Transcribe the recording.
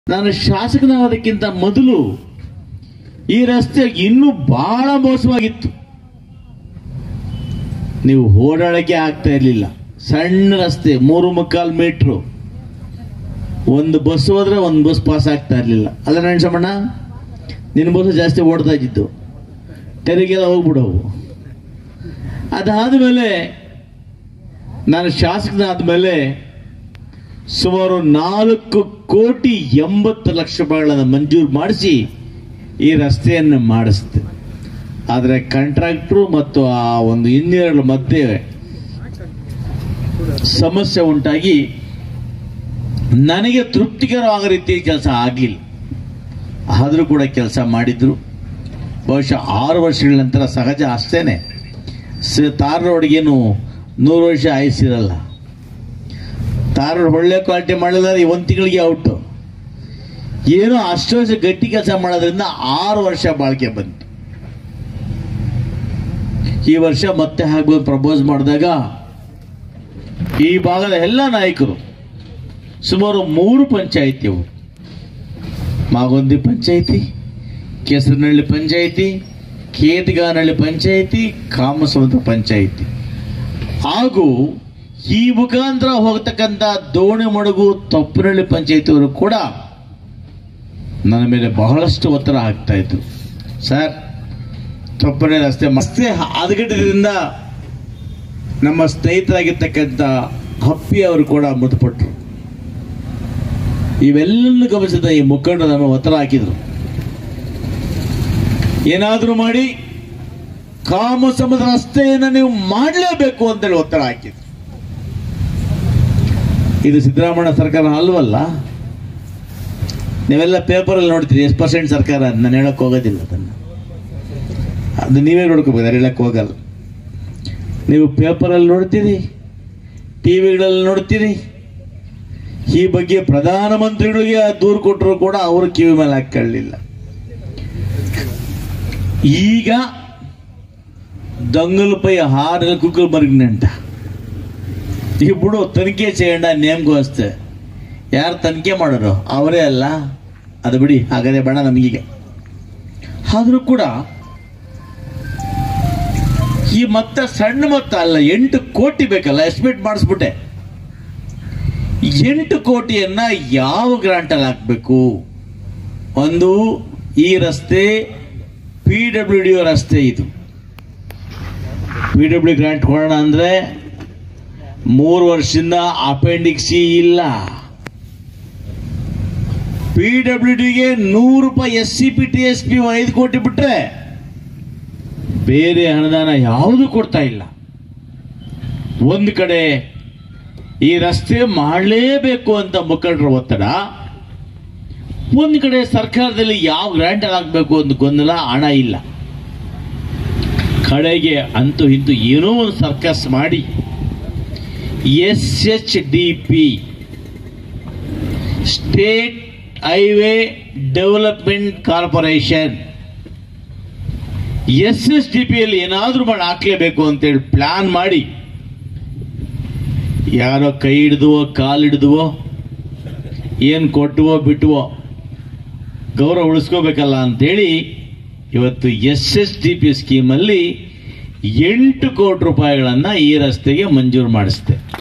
ನಾನು ಶಾಸಕನಾಗೋದಕ್ಕಿಂತ ಮೊದಲು ಈ ರಸ್ತೆ ಇನ್ನೂ ಬಹಳ ಮೋಸವಾಗಿತ್ತು ನೀವು ಓಡಾಡಕ್ಕೆ ಆಗ್ತಾ ಇರಲಿಲ್ಲ ಸಣ್ಣ ರಸ್ತೆ ಮೂರು ಮುಕ್ಕಾಲು ಮೀಟ್ರು ಒಂದು ಬಸ್ ಹೋದ್ರೆ ಒಂದು ಬಸ್ ಪಾಸ್ ಆಗ್ತಾ ಇರಲಿಲ್ಲ ಅಲ್ಲ ನರಸಿಂಹಣ್ಣ ನಿನ್ನ ಬಸ್ ಜಾಸ್ತಿ ಓಡ್ತಾ ಇದ್ದಿದ್ದು ತೆರಿಗೆಲ್ಲ ಹೋಗ್ಬಿಡವು ಅದಾದ ಮೇಲೆ ನಾನು ಶಾಸಕನಾದ ಮೇಲೆ ಸುಮಾರು ನಾಲ್ಕು ಕೋಟಿ ಎಂಬತ್ತು ಲಕ್ಷ ರೂಪಾಯಿಗಳನ್ನು ಮಂಜೂರು ಮಾಡಿಸಿ ಈ ರಸ್ತೆಯನ್ನು ಮಾಡಿಸಿದೆ ಆದರೆ ಕಾಂಟ್ರಾಕ್ಟ್ರು ಮತ್ತು ಆ ಒಂದು ಇಂಜಿನಿಯರ್ಗಳ ಮಧ್ಯೆ ಸಮಸ್ಯೆ ಉಂಟಾಗಿ ನನಗೆ ತೃಪ್ತಿಕರವಾದ ರೀತಿ ಕೆಲಸ ಆಗಲಿಲ್ಲ ಆದರೂ ಕೂಡ ಕೆಲಸ ಮಾಡಿದ್ರು ಬಹುಶಃ ಆರು ವರ್ಷಗಳ ನಂತರ ಸಹಜ ಅಷ್ಟೇನೆ ಸ ತಾರ್ ರೋಡ್ಗೇನು ನೂರು ವರ್ಷ ಆಯಸ್ಸಿರಲ್ಲ ತಾರ್ ರೋಡ್ ಒಳ್ಳೆ ಕ್ವಾಲಿಟಿ ಮಾಡಿಲ್ಲ ಒಂದು ತಿಂಗಳಿಗೆ ಔಟು ಏನೋ ಅಷ್ಟು ವರ್ಷ ಗಟ್ಟಿ ಕೆಲಸ ಮಾಡೋದ್ರಿಂದ ಆರು ವರ್ಷ ಬಾಳಿಕೆ ಬಂತು ಈ ವರ್ಷ ಮತ್ತೆ ಹಾಕ್ಬೋದು ಪ್ರಪೋಸ್ ಮಾಡಿದಾಗ ಈ ಭಾಗದ ಎಲ್ಲ ನಾಯಕರು ಸುಮಾರು ಮೂರು ಪಂಚಾಯಿತಿ ಅವು ಮಾಗೊಂದಿ ಪಂಚಾಯಿತಿ ಕೆಸರಿನಹಳ್ಳಿ ಪಂಚಾಯಿತಿ ಕೇತಗಾನಹಳ್ಳಿ ಪಂಚಾಯಿತಿ ಕಾಮಸಮುದ್ರ ಪಂಚಾಯಿತಿ ಹಾಗೂ ಈ ಮುಖಾಂತರ ಹೋಗ್ತಕ್ಕಂಥ ದೋಣಿ ಮಡಗು ತೊಪ್ಪನಹಳ್ಳಿ ಪಂಚಾಯಿತಿಯವರು ಕೂಡ ನನ್ನ ಮೇಲೆ ಬಹಳಷ್ಟು ಒತ್ತಡ ಆಗ್ತಾ ಇದ್ರು ಸರ್ ತೊಪ್ಪನಹಳ್ಳಿ ರಸ್ತೆ ಮತ್ತೆ ಹದಗೆಟ್ಟದಿಂದ ನಮ್ಮ ಸ್ನೇಹಿತರಾಗಿರ್ತಕ್ಕಂಥ ಹಪ್ಪಿ ಅವರು ಕೂಡ ಮೃತಪಟ್ಟರು ಇವೆಲ್ಲನ್ನು ಗಮನಿಸಿದ ಈ ಮುಖಂಡರು ನಮ್ಮ ಒತ್ತಡ ಹಾಕಿದ್ರು ಏನಾದರೂ ಮಾಡಿ ಕಾಮ ಸಮುದ್ರ ರಸ್ತೆಯನ್ನು ನೀವು ಮಾಡಲೇಬೇಕು ಅಂತೇಳಿ ಒತ್ತಡ ಹಾಕಿದ್ರು ಇದು ಸಿದ್ದರಾಮಯ್ಯ ಸರ್ಕಾರ ಅಲ್ವಲ್ಲ ನೀವೆಲ್ಲ ಪೇಪರಲ್ಲಿ ನೋಡ್ತೀರಿ ಎಷ್ಟು ಪರ್ಸೆಂಟ್ ಸರ್ಕಾರ ಅಂತ ನಾನು ಹೇಳಕ್ ಹೋಗೋದಿಲ್ಲ ಅದನ್ನು ಅದು ನೀವೇ ನೋಡ್ಕೋಬೋದು ಅದು ಹೇಳಕ್ ಹೋಗಲ್ಲ ನೀವು ಪೇಪರಲ್ಲಿ ನೋಡ್ತೀರಿ ಟಿ ವಿಗಳಲ್ಲಿ ನೋಡ್ತೀರಿ ಈ ಬಗ್ಗೆ ಪ್ರಧಾನಮಂತ್ರಿಗಳಿಗೆ ದೂರು ಕೊಟ್ಟರು ಕೂಡ ಅವರು ಕಿವಿ ಮೇಲೆ ಹಾಕೊಳ್ಳಿಲ್ಲ ಈಗ ದೊಂಗಲಪೈ ಹಾರಲು ಕುಕ್ಕಲ್ ಮರಗಿನಂಟ ಈಗ ಬಿಡು ತನಿಖೆ చేయండి ನೇಮಗೋಸ್ತೆ ಯಾರು ತನಿಖೆ ಮಾಡೋರು ಅವರೇ ಅಲ್ಲ ಅದು ಬಿಡಿ ಹಾಗಾದ್ರೆ ಬೇಡ ನಮಗೀಗ ಆದರೂ ಕೂಡ ಈ ಮೊತ್ತ ಸಣ್ಣ ಮೊತ್ತ ಅಲ್ಲ ಎಂಟು ಕೋಟಿ ಬೇಕಲ್ಲ ಎಸ್ಟಿಮೇಟ್ ಮಾಡಿಸ್ಬಿಟ್ಟೆ ಎಂಟು ಕೋಟಿಯನ್ನ ಯಾವ ಗ್ರಾಂಟಲ್ಲಿ ಹಾಕಬೇಕು ಒಂದು ಈ ರಸ್ತೆ ಪಿ ಡಬ್ಲ್ಯೂ ಡಿ ರಸ್ತೆ ಇದು ಪಿ ಡಬ್ಲ್ಯೂ ಗ್ರಾಂಟ್ ಕೊಡೋಣ ಅಂದ್ರೆ ಮೂರು ವರ್ಷದಿಂದ ಅಪೆಂಡಿಕ್ಸಿ ಇಲ್ಲ ಪಿ ಡಬ್ಲ್ಯೂ ಡಿಗೆ ನೂರು ರೂಪಾಯಿ S C P T S P ಐದು ಕೋಟಿ ಬಿಟ್ರೆ ಬೇರೆ ಅನುದಾನ ಯಾವುದು ಕೊಡ್ತಾ ಇಲ್ಲ ಒಂದು ಕಡೆ ಈ ರಸ್ತೆ ಮಾಡಲೇಬೇಕು ಅಂತ ಮುಖಂಡರ ಒತ್ತಡ ಒಂದು ಕಡೆ ಸರ್ಕಾರದಲ್ಲಿ ಯಾವ ಗ್ರಾಂಟ್ ಆಗಬೇಕು ಅಂತ ಗೊಂದಲ ಹಣ ಇಲ್ಲ ಕಡೆಗೆ ಅಂತೂ ಇಂತೂ ಏನೋ ಒಂದು ಸರ್ಕಸ್ ಮಾಡಿ S H D P state highway development corporation S S D ಪಿಯಲ್ಲಿ ಏನಾದರೂ ಮಾಡಿ ಹಾಕ್ಲೇಬೇಕು ಅಂತೇಳಿ ಪ್ಲಾನ್ ಮಾಡಿ ಯಾರೋ ಕೈ ಹಿಡಿದುವೋ ಕಾಲು ಹಿಡಿದುವೋ ಏನು ಕೊಟ್ಟುವೋ ಬಿಟ್ಟುವೋ ಗೌರವ ಉಳಿಸ್ಕೋಬೇಕಲ್ಲ ಅಂತೇಳಿ ಇವತ್ತು ಎಸ್ ಎಸ್ ಡಿ ಪಿ ಸ್ಕೀಮಲ್ಲಿ ಎಂಟು ಕೋಟಿ ರೂಪಾಯಿಗಳನ್ನು ಈ ರಸ್ತೆಗೆ ಮಂಜೂರು ಮಾಡಿಸ್ತೆ